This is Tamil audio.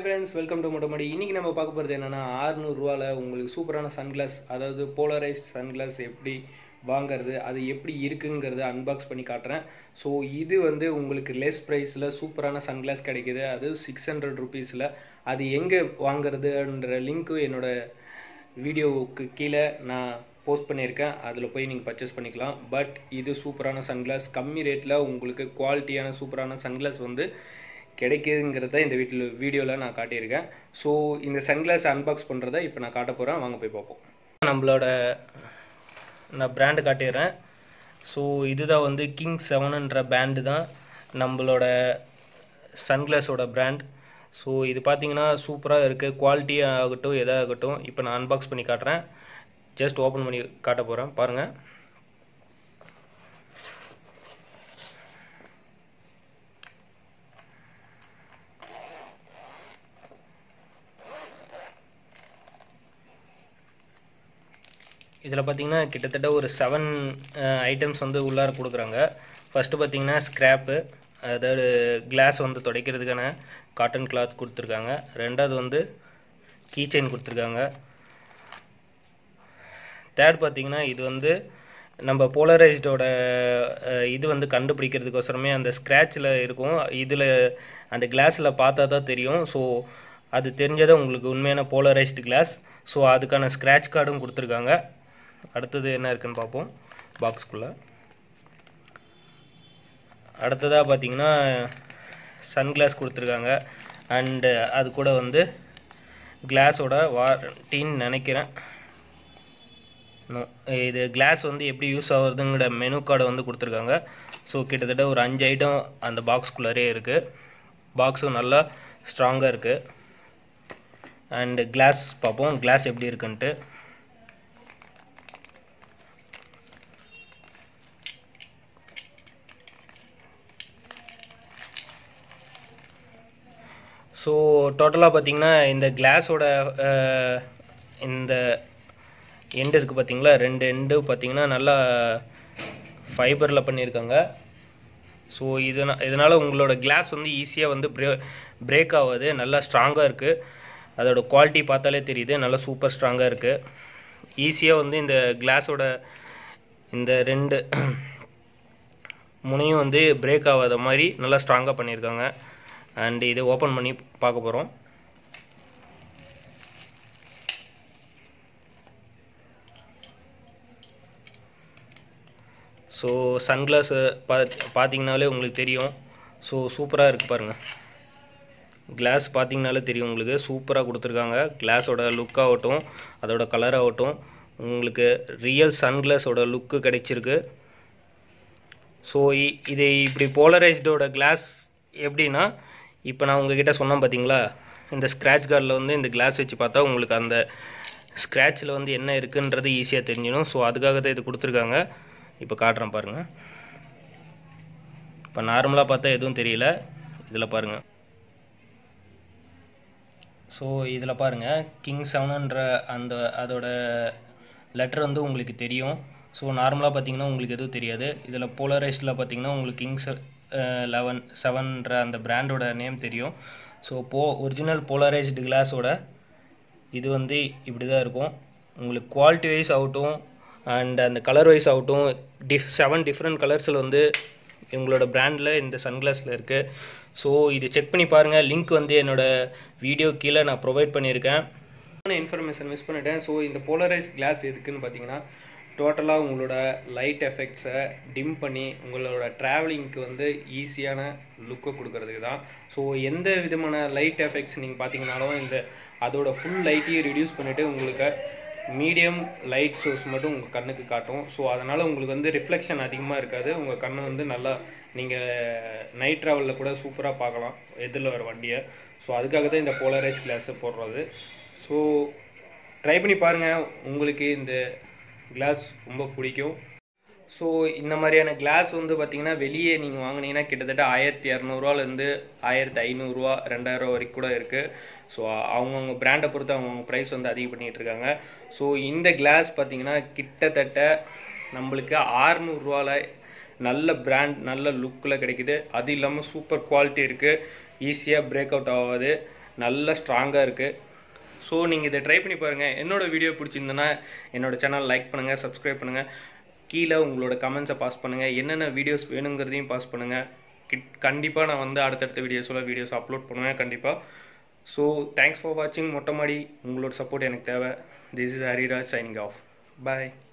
ஃப்ரெண்ட்ஸ் வெல்கம் டு மொட்டமடி இன்றைக்கி நம்ம பார்க்க போகிறது என்னென்னா ஆறுநூறுவாவில் உங்களுக்கு சூப்பரான சன்கிளாஸ் அதாவது போலரைஸ்ட் சன்கிளாஸ் எப்படி வாங்குறது அது எப்படி இருக்குங்கிறத அன்பாக்ஸ் பண்ணி காட்டுறேன் ஸோ இது வந்து உங்களுக்கு லெஸ் ப்ரைஸில் சூப்பரான சன்கிளாஸ் கிடைக்குது அது சிக்ஸ் ஹண்ட்ரட் ருபீஸில் அது எங்கே வாங்குறதுன்ற லிங்க்கு என்னோட வீடியோவுக்கு கீழே நான் போஸ்ட் பண்ணியிருக்கேன் அதில் போய் நீங்கள் பர்ச்சேஸ் பண்ணிக்கலாம் பட் இது சூப்பரான சன்கிளாஸ் கம்மி ரேட்டில் உங்களுக்கு குவாலிட்டியான சூப்பரான சன்கிளாஸ் வந்து கிடைக்குதுங்கிறத இந்த வீட்டில் வீடியோவில் நான் காட்டியிருக்கேன் ஸோ இந்த சன்கிளாஸ் அன்பாக்ஸ் பண்ணுறத இப்போ நான் காட்ட போகிறேன் வாங்க போய் பார்ப்போம் நம்மளோட நான் பிராண்டு காட்டிடுறேன் ஸோ இதுதான் வந்து கிங் செவனுன்ற பேண்டு தான் நம்மளோட சன்கிளாஸோட பிராண்ட் ஸோ இது பார்த்தீங்கன்னா சூப்பராக இருக்குது குவாலிட்டி ஆகட்டும் எதாகட்டும் இப்போ நான் அன்பாக்ஸ் பண்ணி காட்டுறேன் ஜஸ்ட் ஓப்பன் பண்ணி காட்ட போகிறேன் பாருங்கள் இதில் பார்த்தீங்கன்னா கிட்டத்தட்ட ஒரு செவன் ஐட்டம்ஸ் வந்து உள்ளார கொடுக்குறாங்க ஃபஸ்ட்டு பார்த்தீங்கன்னா ஸ்க்ராப்பு அதாவது கிளாஸ் வந்து துடைக்கிறதுக்கான காட்டன் கிளாத் கொடுத்துருக்காங்க ரெண்டாவது வந்து கீ செயின் கொடுத்துருக்காங்க தேர்ட் பார்த்தீங்கன்னா இது வந்து நம்ம போலரைஸ்டோட இது வந்து கண்டுபிடிக்கிறதுக்கோசரமே அந்த ஸ்க்ராட்சில் இருக்கும் இதில் அந்த கிளாஸில் பார்த்தா தான் தெரியும் ஸோ அது தெரிஞ்சதை உங்களுக்கு உண்மையான போலரைஸ்டு கிளாஸ் ஸோ அதுக்கான ஸ்க்ராட்ச் கார்டும் கொடுத்துருக்காங்க அடுத்தது என்ன இருக்குன்னு பார்ப்போம் பாக்ஸ்குள்ளே அடுத்ததாக பார்த்தீங்கன்னா சன்கிளாஸ் கொடுத்துருக்காங்க அண்டு அது கூட வந்து கிளாஸோட வாரண்டின்னு நினைக்கிறேன் இது கிளாஸ் வந்து எப்படி யூஸ் ஆகுறதுங்கிற மெனு கார்டை வந்து கொடுத்துருக்காங்க ஸோ கிட்டத்தட்ட ஒரு அஞ்சு ஐட்டம் அந்த பாக்ஸ்குள்ளாரே இருக்குது பாக்ஸும் நல்லா ஸ்ட்ராங்காக இருக்குது அண்டு கிளாஸ் பார்ப்போம் கிளாஸ் எப்படி இருக்குன்ட்டு ஸோ டோட்டலாக பார்த்தீங்கன்னா இந்த கிளாஸோட இந்த எண்டு இருக்குது பார்த்தீங்களா ரெண்டு எண்டு பார்த்தீங்கன்னா நல்லா ஃபைபரில் பண்ணியிருக்காங்க ஸோ இதனால் இதனால் உங்களோட கிளாஸ் வந்து ஈஸியாக வந்து பிரே பிரேக் ஆகாது நல்லா ஸ்ட்ராங்காக இருக்குது அதோட குவாலிட்டி பார்த்தாலே தெரியுது நல்லா சூப்பர் ஸ்ட்ராங்காக இருக்குது ஈஸியாக வந்து இந்த கிளாஸோட இந்த ரெண்டு முனையும் வந்து பிரேக் ஆகாத மாதிரி நல்லா ஸ்ட்ராங்காக பண்ணியிருக்காங்க அண்ட் இதை ஓப்பன் பண்ணி பார்க்க போகிறோம் ஸோ சன்கிளாஸு பா பார்த்தீங்கனாலே உங்களுக்கு தெரியும் ஸோ சூப்பராக இருக்குது பாருங்கள் கிளாஸ் பார்த்தீங்கனாலே தெரியும் உங்களுக்கு சூப்பராக கொடுத்துருக்காங்க கிளாஸோட லுக் ஆகட்டும் அதோட கலர் ஆகட்டும் உங்களுக்கு ரியல் சன்கிளாஸோட லுக்கு கிடைச்சிருக்கு ஸோ இது இப்படி போலரைஸ்டோட கிளாஸ் எப்படின்னா இப்போ நான் உங்ககிட்ட சொன்னேன் பார்த்தீங்களா இந்த ஸ்க்ராட்ச் கார்டில் வந்து இந்த கிளாஸ் வச்சு பார்த்தா உங்களுக்கு அந்த ஸ்க்ராட்சில் வந்து என்ன இருக்குன்றது ஈஸியாக தெரிஞ்சிடும் ஸோ அதுக்காக தான் இது கொடுத்துருக்காங்க இப்போ காட்டுறேன் பாருங்கள் இப்போ நார்மலாக பார்த்தா எதுவும் தெரியல இதில் பாருங்கள் ஸோ இதில் பாருங்கள் கிங் செவனுன்ற அந்த அதோட லெட்டர் வந்து உங்களுக்கு தெரியும் ஸோ நார்மலாக பார்த்தீங்கன்னா உங்களுக்கு எதுவும் தெரியாது இதில் போலரைஸ்டில் பார்த்தீங்கன்னா உங்களுக்கு கிங் லெவன் செவன்ற அந்த பிராண்டோட நேம் தெரியும் ஸோ போ ஒரிஜினல் போலரைஸ்டு கிளாஸோட இது வந்து இப்படி தான் இருக்கும் உங்களுக்கு குவாலிட்டி வைஸ் ஆகட்டும் அண்ட் அந்த கலர் வைஸ் ஆகட்டும் டிஃப் செவன் டிஃப்ரெண்ட் கலர்ஸில் வந்து உங்களோட பிராண்டில் இந்த சன்கிளாஸில் இருக்குது ஸோ இது செக் பண்ணி பாருங்கள் லிங்க் வந்து என்னோடய வீடியோ கீழே நான் ப்ரொவைட் பண்ணியிருக்கேன் இன்ஃபர்மேஷன் மிஸ் பண்ணிட்டேன் ஸோ இந்த போலரைஸ் கிளாஸ் எதுக்குன்னு பார்த்தீங்கன்னா டோட்டலாக உங்களோட லைட் எஃபெக்ட்ஸை டிம் பண்ணி உங்களோட ட்ராவலிங்க்கு வந்து ஈஸியான லுக்கை கொடுக்கறதுக்கு தான் ஸோ எந்த விதமான லைட் எஃபெக்ட்ஸ் நீங்கள் பார்த்தீங்கனாலும் இந்த அதோட ஃபுல் லைட்டையும் ரிடியூஸ் பண்ணிவிட்டு உங்களுக்கு மீடியம் லைட் சோர்ஸ் மட்டும் உங்கள் கண்ணுக்கு காட்டும் ஸோ அதனால் உங்களுக்கு வந்து ரிஃப்ளெக்ஷன் அதிகமாக இருக்காது உங்கள் கண்ணை வந்து நல்லா நீங்கள் நைட் ட்ராவலில் கூட சூப்பராக பார்க்கலாம் எதிரில் வர வண்டியை ஸோ அதுக்காக தான் இந்த போலரைஸ் கிளாஸை போடுறது ஸோ ட்ரை பண்ணி பாருங்கள் உங்களுக்கு இந்த கிளாஸ் ரொம்ப பிடிக்கும் ஸோ இந்த மாதிரியான கிளாஸ் வந்து பார்த்திங்கன்னா வெளியே நீங்கள் வாங்கினீங்கன்னா கிட்டத்தட்ட ஆயிரத்தி இரநூறுவாலேருந்து ஆயிரத்தி ஐநூறுரூவா ரெண்டாயிரம் வரைக்கும் கூட இருக்குது ஸோ அவங்கவுங்க பிராண்டை பொறுத்து அவங்கவுங்க ப்ரைஸ் வந்து அதிகம் பண்ணிகிட்டு இருக்காங்க ஸோ இந்த கிளாஸ் பார்த்திங்கன்னா கிட்டத்தட்ட நம்மளுக்கு ஆறுநூறுவாவில் நல்ல பிராண்ட் நல்ல லுக்கில் கிடைக்குது அது இல்லாமல் சூப்பர் குவாலிட்டி இருக்குது ஈஸியாக பிரேக் அவுட் ஆகாது நல்ல ஸ்ட்ராங்காக இருக்குது ஸோ நீங்கள் இதை ட்ரை பண்ணி பாருங்கள் என்னோட வீடியோ பிடிச்சிருந்தனா என்னோட சேனல் லைக் பண்ணுங்கள் சப்ஸ்கிரைப் பண்ணுங்கள் கீழே உங்களோட கமெண்ட்ஸை பாஸ் பண்ணுங்கள் என்னென்ன வீடியோஸ் வேணுங்கிறதையும் பாஸ் பண்ணுங்கள் கிட் கண்டிப்பாக நான் வந்து அடுத்தடுத்த வீடியோஸில் வீடியோஸ் அப்லோட் பண்ணுவேன் கண்டிப்பாக ஸோ தேங்க்ஸ் ஃபார் வாட்சிங் மொட்டை மாடி உங்களோட சப்போர்ட் எனக்கு தேவை this is Hariraj signing off bye